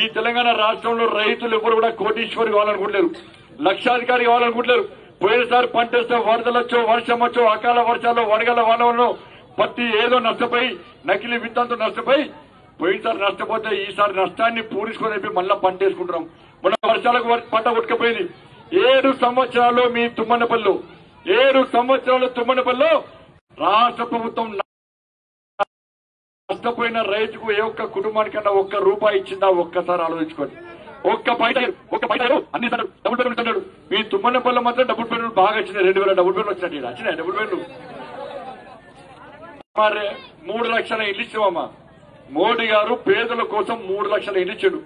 ఈ తెలంగాణ రాష్ట్రంలో రైతులు ఎవరు కూడా కోటీశ్వరి కావాలనుకుంటలేరు లక్షాధికారి కావాలనుకుంటలేరు పోయినసారి పంట వేస్తే వరదలు వచ్చో వర్షం వచ్చో అకాల వర్షాలు వడగల వానవల్లో పత్తి ఏదో నష్టపోయి నకిలీ విత్తంతో నష్టపోయి పోయినసారి నష్టపోతే ఈసారి నష్టాన్ని పూరించుకొని చెప్పి మళ్ళా పంట వేసుకుంటున్నాం మొన్న వర్షాలకు వర్- పంట ఉడకపోయింది ఏడు సంవత్సరాల్లో మీ తుమ్మనపల్లిలో ఏడు సంవత్సరాలు తుమ్మనపల్లిలో రాష్ట్ర ప్రభుత్వం నష్టపోయిన రైతుకు ఏ ఒక్క కుటుంబానికన్నా ఒక్క రూపాయి ఇచ్చిందా ఒక్కసారి ఆలోచించుకోండి ఒక్క బయట ఒక్క బయట అన్ని సార్లు డబుల్ బెడ్రూమ్ ఇస్తున్నాడు మీ తుమ్మనపల్లి మాత్రం డబుల్ బెడ్రూమ్ బాగా వచ్చినాయి రెండు వేల డబుల్ బెడ్రూమ్ వచ్చినట్టు ఈడ. వచ్చినాయి డబుల్ బెడ్రూమ్ మరి మూడు లక్షల ఇల్లు ఇచ్చామమ్మా మోడీ గారు పేదల కోసం మూడు లక్షల ఇల్లు ఇచ్చాడు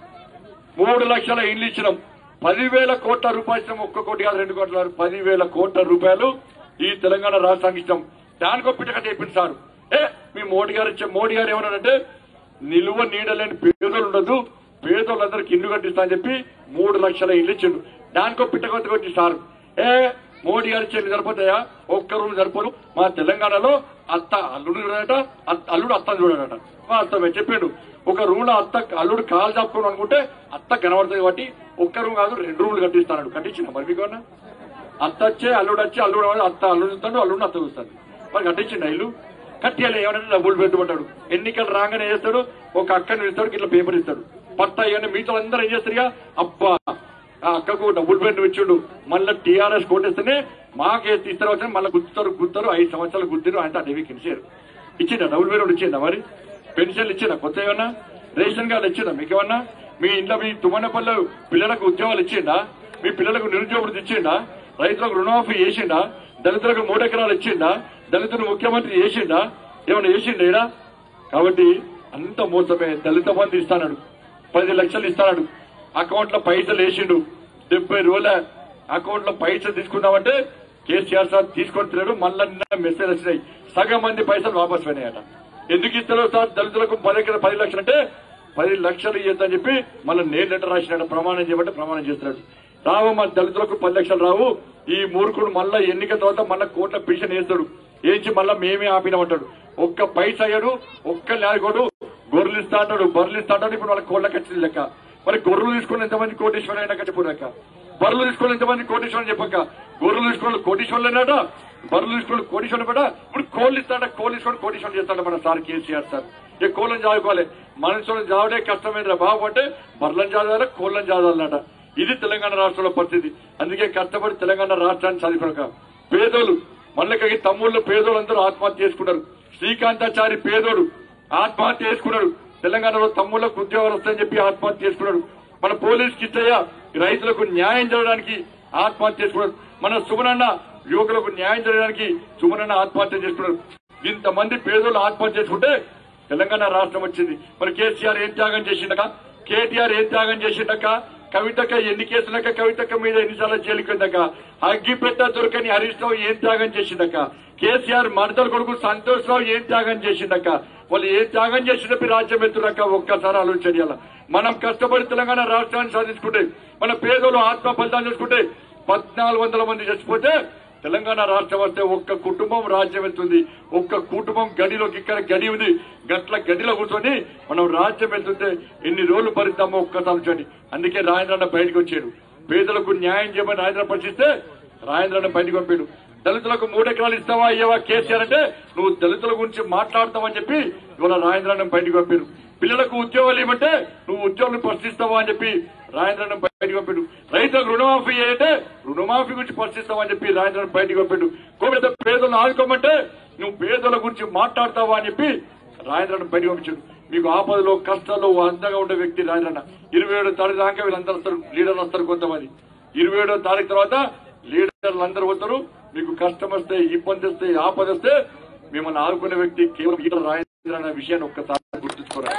మూడు లక్షల ఇల్లు ఇచ్చినాం పదివేల కోట్ల రూపాయలు ఇచ్చినాం ఒక్క కోటి కాదు రెండు కోట్ల కాదు, పదివేల కోట్ల రూపాయలు ఈ తెలంగాణ రాష్ట్రానికి ఇచ్చాం దానికో పిటక చెప్పింది సార్ ఏ మీ మోడీ గారు ఇచ్చే మోడీ గారు ఏమన్నారంటే నిలువ నీడలేని పేదలు ఉండదు పేదోళ్ళందరికీ ఇల్లు కట్టిస్తా అని చెప్పి మూడు లక్షల ఇల్లు ఇచ్చిండు దానికో పిట్టక కొట్టి సార్ ఏ మోడీ గారు ఇచ్చే ఇల్లు సరిపోతాయా ఒక్క రూమ్ సరిపోరు మా తెలంగాణలో అత్త అల్లుడు చూడట అత్త- అల్లుడు అత్తని చూడడట మా అత్త చెప్పిండు ఒక రూమ్ లో అత్త అల్లుడు కాలు చాపుకోను అనుకుంటే అత్త కనబడుతుంది కాబట్టి ఒక్క రూమ్ కాదు రెండు రూములు కట్టిస్తాడు కట్టించిన మరి మీకు ఏమన్నా? అత్త వచ్చే అల్లుడు వచ్చి అల్లుడు వాడు అత్త అల్లుడు చూస్తాడు అల్లుడు అత్త చూస్తాడు మరి కట్టించిండు ఇల్లు కట్టియాలి ఏమన్నా డబ్బులు పెట్టుకుంటాడు ఎన్నికలు రాగానే వేస్తాడు ఒక అక్కని ఇస్తాడు ఇట్లా పేపర్ ఇస్తాడు పట్ట ఇవన్నీ మీతో అందరూ ఏం చేస్తారుగా అబ్బా ఆ అక్కకు డబ్బులు పెట్టి ఇచ్చిండు మళ్ళీ టీఆర్ఎస్ కోటేస్తేనే మాకే ఇస్తారు వచ్చిన మళ్ళీ గుర్తుతారు గుర్తారు ఐదు సంవత్సరాలు గుర్తారు అంటే అదేవి కించారు ఇచ్చిందా డబ్బులు పేరు ఇచ్చిందా మరి పెన్షన్లు ఇచ్చిందా కొత్త ఏమన్నా రేషన్ కార్డు ఇచ్చిందా మీకేమన్నా మీ ఇంట్లో మీ తుమ్మనపల్లి పిల్లలకు ఉద్యోగాలు ఇచ్చిండా మీ పిల్లలకు నిరుద్యోగులు ఇచ్చిండా రైతులకు రుణమాఫీ చేసిండా దళితులకు మూడు ఎకరాలు ఇచ్చిండా దళితులు ముఖ్యమంత్రి చేసిండా ఏమైనా చేసిండా ఈడ కాబట్టి అంత మోసమే దళిత బంధు ఇస్తాడు పది లక్షలు ఇస్తాడు అకౌంట్ లో పైసలు వేసిండు డెబ్బై రోజుల అకౌంట్ లో పైసలు తీసుకుందామంటే కేసీఆర్ సార్ తీసుకొని తిన్నాడు మళ్ళా నిన్న మెసేజ్ వచ్చినాయి సగం మంది పైసలు వాపస్ పోయినాయట ఎందుకు ఇస్తారో సార్ దళితులకు పది ఎకరా పది లక్షలు అంటే పది లక్షలు ఇయ్యొద్దని చెప్పి మళ్ళీ నేను లెటర్ రాసినాడు ప్రమాణం చేయమంటే ప్రమాణం చేస్తున్నాడు రావు మా దళితులకు పది లక్షలు రావు ఈ మూర్ఖుడు మళ్ళా ఎన్నిక తర్వాత మళ్ళా కోట్ల పిటిషన్ వేస్తాడు ఏంచి మళ్ళా మేమే ఆపినామంటాడు ఒక్క పైస అయ్యాడు ఒక్క లేకోడు గొర్రెలు ఇస్తా అంటాడు బర్రెలు ఇస్తా అంటాడు ఇప్పుడు వాళ్ళ కోళ్ళ ఖర్చులు లెక్క మరి గొర్రెలు తీసుకుని ఎంతమంది కోటేశ్వరం అయినా చెప్పాక బర్రెలు తీసుకుని ఎంతమంది కోటేశ్వరం చెప్పక గొర్రెలు తీసుకుని కోటేశ్వరులు అయినాట బర్రెలు తీసుకుని కోటేశ్వరం పడ ఇప్పుడు కోళ్ళు ఇస్తాడ కోళ్ళు తీసుకొని కోటేశ్వరం చేస్తాడు మన సార్ కేసీఆర్ సార్ ఇక కోళ్ళని చావుకోవాలి మనుషులను చావడే కష్టమైనరా బాబు అంటే బర్రెలను చాదాలి కోళ్ళని చాదాలన్నట ఇది తెలంగాణ రాష్ట్రంలో పరిస్థితి అందుకే కష్టపడి తెలంగాణ రాష్ట్రాన్ని సాధించక పేదోళ్ళు మళ్ళీ తమ్ముళ్ళు పేదోళ్ళందరూ ఆత్మహత్య చేసుకున్నారు శ్రీకాంతాచారి పేదోడు ఆత్మహత్య చేసుకున్నాడు తెలంగాణలో తమ్ముళ్లకు ఉద్యోగాలు వస్తాయని చెప్పి ఆత్మహత్య చేసుకున్నాడు మన పోలీస్ కిట్టయ్య రైతులకు న్యాయం జరగడానికి ఆత్మహత్య చేసుకున్నాడు మన సుమనన్న యువకులకు న్యాయం జరగడానికి సుమనన్న ఆత్మహత్య చేసుకున్నాడు ఇంతమంది పేదోళ్ళు ఆత్మహత్య చేసుకుంటే తెలంగాణ రాష్ట్రం వచ్చింది మరి కేసీఆర్ ఏం త్యాగం చేసిండక కేటీఆర్ ఏం త్యాగం చేసిండక కవితక్క ఎన్ని కేసులక కవితక్క మీద ఎన్నిసార్లు జైలుకి వెళ్ళాక అగ్గిపెట్ట దొరకని హరీష్ రావు ఏం త్యాగం చేసిండక కేసీఆర్ మడతల కొడుకు సంతోష్ రావు ఏం త్యాగం చేసిండక వాళ్ళు ఏం త్యాగం చేసినప్పుడు రాజ్యం ఎత్తునక్క ఒక్కసారి ఆలోచన మనం కష్టపడి తెలంగాణ రాష్ట్రాన్ని సాధించుకుంటే మన పేదలు ఆత్మ ఫలితాలు చేసుకుంటే పద్నాలుగు వందల మంది చచ్చిపోతే తెలంగాణ రాష్ట్రం వస్తే ఒక్క కుటుంబం రాజ్యం వెళ్తుంది ఒక్క కుటుంబం గడిలోకి ఇక్కడ గడి ఉంది గట్ల గడిలో కూర్చొని మనం రాజ్యం వెళ్తుంటే ఎన్ని రోజులు భరిద్దామో ఒక్కసారి చూడండి అందుకే రాజేంద్రన్న బయటకు వచ్చాడు పేదలకు న్యాయం చేయమని రాజేంద్ర పరిశీలిస్తే రాజేంద్రన్న బయటకు పంపాడు దళితులకు మూడు ఎకరాలు ఇస్తావా అయ్యవా కేసీఆర్ అంటే నువ్వు దళితుల గురించి మాట్లాడతావని చెప్పి ఇవాళ రాజేంద్రన్న బయటకు పంపారు పిల్లలకు ఉద్యోగాలు ఇవ్వమంటే నువ్వు ఉద్యోగాలు పరిశీలిస్తావా అని చెప్పి రాజేంద్రన్న బయటకు పంపాడు రైతులకు రుణమాఫీ అంటే రుణమాఫీ గురించి పరిశీలిస్తావా అని చెప్పి రాజేంద్రన్న బయటకు పంపాడు కోవిడ్ పేదలను ఆదుకోమంటే నువ్వు పేదల గురించి మాట్లాడతావా అని చెప్పి రాజేంద్రన్న బయటకు పంపించాడు మీకు ఆపదలో కష్టాల్లో అందంగా ఉండే వ్యక్తి రాజేంద్రన్న ఇరవై ఏడో తారీఖు దాకా వీళ్ళందరూ వస్తారు లీడర్లు వస్తారు కొంతమంది ఇరవై ఏడో తారీఖు తర్వాత లీడర్లు అందరూ వస్తారు మీకు కష్టం వస్తే ఇబ్బంది వస్తే ఆపద వస్తే మిమ్మల్ని ఆదుకునే వ్యక్తి కేవలం ఈటల రాజేంద్ర అనే విషయాన్ని ఒక్కసారి గుర్తుంచుకోరా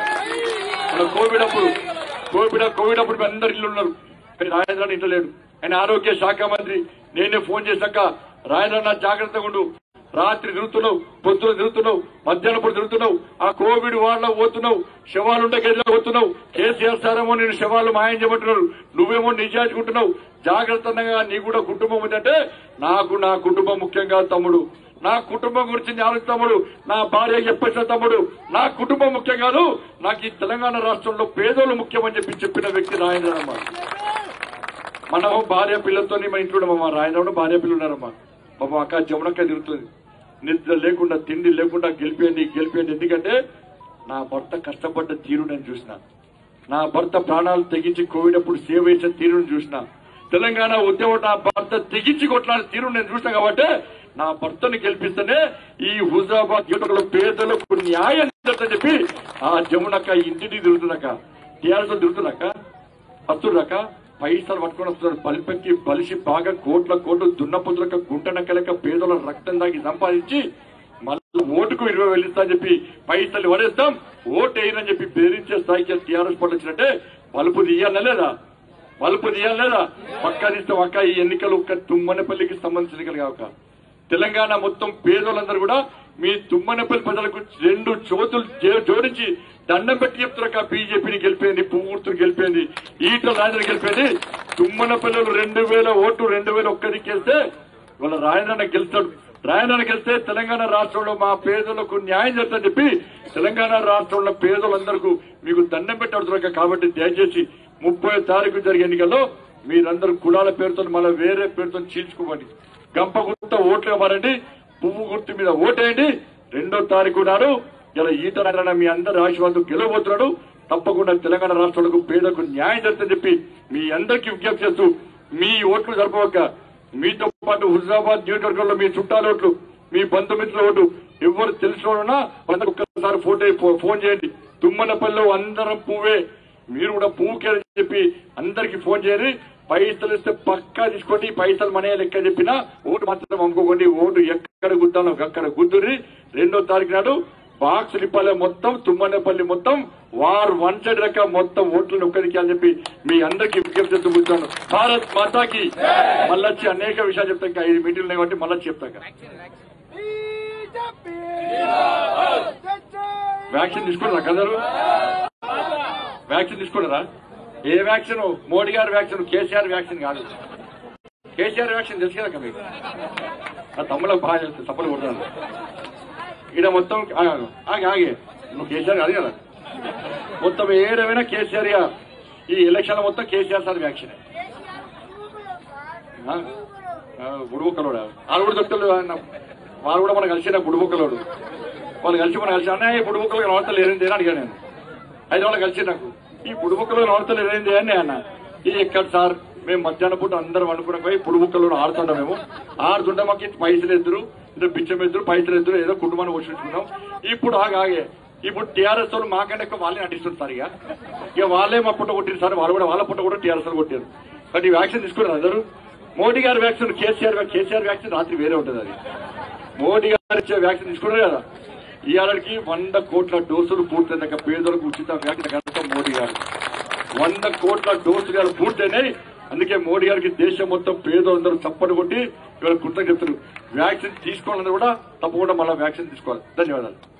మన కోవిడ్ అప్పుడు కోవిడ్ కోవిడ్ అప్పుడు మీ అందరు ఇల్లు ఉన్నారు కానీ రాజేంద్ర ఇంట్లో లేడు ఆయన ఆరోగ్య శాఖ మంత్రి నేనే ఫోన్ చేశాక రాజేంద్ర జాగ్రత్తగా ఉండు రాత్రి తిరుగుతున్నావు పొద్దున తిరుగుతున్నావు మధ్యాహ్నం పూట తిరుగుతున్నావు ఆ కోవిడ్ వాళ్ళ పోతున్నావు శవాలుండే గదిలో పోతున్నావు కేసీఆర్ సారేమో నేను శవాలు మాయం చేయమంటున్నారు నువ్వేమో నిజాచుకుంటున్నావు జాగ్రత్తగా నీ కూడా కుటుంబం ఉందంటే నాకు నా కుటుంబం ముఖ్యంగా తమ్ముడు నా కుటుంబం గురించి నేను ఆలోచించిన తమ్ముడు నా భార్య చెప్పేసిన తమ్ముడు నా కుటుంబం ముఖ్యం కాదు నాకు ఈ తెలంగాణ రాష్ట్రంలో పేదోళ్ళు ముఖ్యమని చెప్పి చెప్పిన వ్యక్తి రాజేంద్రమ్మ మనము భార్య పిల్లలతో మన ఇంట్లో ఉన్నాం మా రాయనప్పుడు భార్య పిల్లలు ఉన్నారమ్మా పాప అక్క జమునక్క తిరుగుతుంది నిద్ర లేకుండా తిండి లేకుండా గెలిపేయండి గెలిపేయండి ఎందుకంటే నా భర్త కష్టపడ్డ తీరు నేను చూసిన నా భర్త ప్రాణాలు తెగించి కోవిడ్ అప్పుడు సేవ చేసిన తీరును చూసిన తెలంగాణ ఉద్యమం నా భర్త తెగించి కొట్లాడిన తీరు నేను చూసిన కాబట్టి నా భర్తను గెలిపిస్తేనే ఈ హుజాబాద్ యువకుల పేదలకు న్యాయం జరుగుతుందని చెప్పి ఆ జమునక్క ఇంటిని తిరుగుతున్నాక టీఆర్ఎస్ తిరుగుతున్నాక వస్తున్నాక పైసలు పట్టుకొని వస్తున్నారు బలిపెక్కి బలిసి బాగా కోట్ల కోట్లు దున్నపోతులక గుంటనక్కలక పేదల రక్తం దాగి సంపాదించి మళ్ళీ ఓటుకు ఇరవై వేలు ఇస్తా అని చెప్పి పైసలు పడేస్తాం ఓటు వేయనని చెప్పి బెదిరించే స్థాయికి టీఆర్ఎస్ పట్ల వచ్చినట్టే బలుపు తీయాలనా లేదా బలుపు తీయాలి లేదా పక్కా తీస్తాం అక్క ఈ ఎన్నికలు ఒక్క తుమ్మనపల్లికి సంబంధించిన ఎన్నికలు కాక తెలంగాణ మొత్తం పేదోళ్ళందరూ కూడా మీ తుమ్మనపల్లి ప్రజలకు రెండు చోతులు జే- జోడించి దండం పెట్టి చెప్తున్నారు బీజేపీని గెలిపోయింది పువ్వుర్తులు గెలిపోయింది ఈటల రాజధాని గెలిపోయింది తుమ్మనపల్లిలో రెండు వేల ఓటు రెండు వేల ఒక్కదికేస్తే వాళ్ళ రాజధాని గెలుస్తాడు రాజధాని గెలిస్తే తెలంగాణ రాష్ట్రంలో మా పేదలకు న్యాయం చేస్తారని చెప్పి తెలంగాణ రాష్ట్రంలో పేదలందరికీ మీకు దండం పెట్టి అడుగుతున్నారు కాబట్టి దయచేసి ముప్పై తారీఖు జరిగే ఎన్నికల్లో మీరందరూ కులాల పేరుతో మళ్ళీ వేరే పేరుతో చీల్చుకోమండి గంప గుర్త ఓట్లు ఇవ్వరండి పువ్వు గుర్తు మీద ఓటేయండి రెండో తారీఖు నాడు ఇలా ఈత నారాయణ మీ అందరి ఆశీర్వాదం గెలవబోతున్నాడు తప్పకుండా తెలంగాణ రాష్ట్రాలకు పేదకు న్యాయం జరుగుతుందని చెప్పి మీ అందరికీ విజ్ఞప్తి చేస్తూ మీ ఓట్లు జరపవక్క మీతో పాటు హుజాబాద్ నియోజకవర్గంలో మీ చుట్టాల ఓట్లు మీ బంధుమిత్రుల ఓటు ఎవరు తెలిసిన వాళ్ళున్నా వాళ్ళకి ఒక్కసారి ఫోటో ఫో- ఫోన్ చేయండి తుమ్మనపల్లిలో అందరం పువ్వే మీరు కూడా పువ్వుకే అని చెప్పి అందరికి ఫోన్ చేయండి పైసలు ఇస్తే పక్కా తీసుకోండి పైసలు మనే లెక్క చెప్పినా ఓటు మాత్రం అమ్ముకోకండి ఓటు ఎక్కడ గుద్దాలో అక్కడ గుద్దుర్రి రెండో తారీఖు నాడు బాక్స్ లిప్పాలే మొత్తం తుమ్మనేపల్లి మొత్తం వారు వన్ సైడ్ రక మొత్తం ఓట్లను ఒక్కరికి అని చెప్పి మీ అందరికీ విజ్ఞప్తి చేస్తూ కూర్చోను భారత్ మాతాకి మళ్ళొచ్చి అనేక విషయాలు చెప్తాం ఇంకా ఐదు మీటింగ్లు ఉన్నాయి కాబట్టి మళ్ళీ చెప్తాక బీజేపీ వ్యాక్సిన్ తీసుకున్నారా కదరు వ్యాక్సిన్ తీసుకున్నారా ఏ వ్యాక్సిన్ మోడీ గారి వ్యాక్సిన్ కేసీఆర్ వ్యాక్సిన్ కాదు కేసీఆర్ వ్యాక్సిన్ తెలుసు కదా మీకు నా తమ్ముళ్ళకి బాగా తెలుసు తప్పులు కొడతాను ఈడ మొత్తం ఆగు, ఆగి ఆగి నువ్వు కేసీఆర్ కాదు కదా మొత్తం ఏడమైనా కేసీఆర్ గా ఈ ఎలక్షన్ మొత్తం కేసీఆర్ సార్ వ్యాక్సిన్ బుడుబుక్కలోడా వాళ్ళు కూడా దొక్కలు వాళ్ళు కూడా మనం కలిసి బుడుబుక్కలోడు వాళ్ళు కలిసి మనం కలిసి అన్న ఈ బుడుబుక్కలు కనబడతలు ఏరైంది అని అడిగాను నేను అయితే వాళ్ళు కలిసి నాకు ఈ బుడుబుక్కలు కనబడతలు ఏరైంది అని అన్న ఈ ఎక్కడ సార్ మేము మధ్యాహ్నం పూట అందరం అనుకున్న పోయి బుడుబుక్కలు ఆడుతుంటాం మేము ఆడుతుంటే మాకు పైసలు ఎదురు ఇద్దరు బిచ్చం ఎదురు పైసలు ఎదురు ఏదో కుటుంబాన్ని పోషించుకున్నాం ఇప్పుడు ఆగా ఆగే ఇప్పుడు టీఆర్ఎస్ వాళ్ళు మాకంటే ఎక్కువ వాళ్ళే నటిస్తుంటారు ఇక ఇక వాళ్ళే మా పుట్ట కొట్టిరు సార్ వాళ్ళు కూడా వాళ్ళ పుట్ట కూడా టీఆర్ఎస్ వాళ్ళు కొట్టారు కాబట్టి ఈ వ్యాక్సిన్ తీసుకున్నారు అందరూ మోడీ గారి వ్యాక్సిన్ కేసీఆర్ వ్యాక్- కేసీఆర్ వ్యాక్సిన్ రాత్రి వేరే ఉంటుంది అది మోడీ గారు ఇచ్చే వ్యాక్సిన్ తీసుకున్నారు కదా ఇవాళకి వంద కోట్ల డోసులు పూర్తయినాక పేదలకు ఉచిత వ్యాక్సిన్ కడతాం మోడీ గారు వంద కోట్ల డోసులు గారు పూర్తయినాయి అందుకే మోడీ గారికి దేశం మొత్తం పేదలందరూ చప్పటి కొట్టి ఇవాళ కృతజ్ఞతలు వ్యాక్సిన్ తీసుకోవాలన్నది కూడా తప్పకుండా మళ్ళీ వ్యాక్సిన్ తీసుకోవాలి ధన్యవాదాలు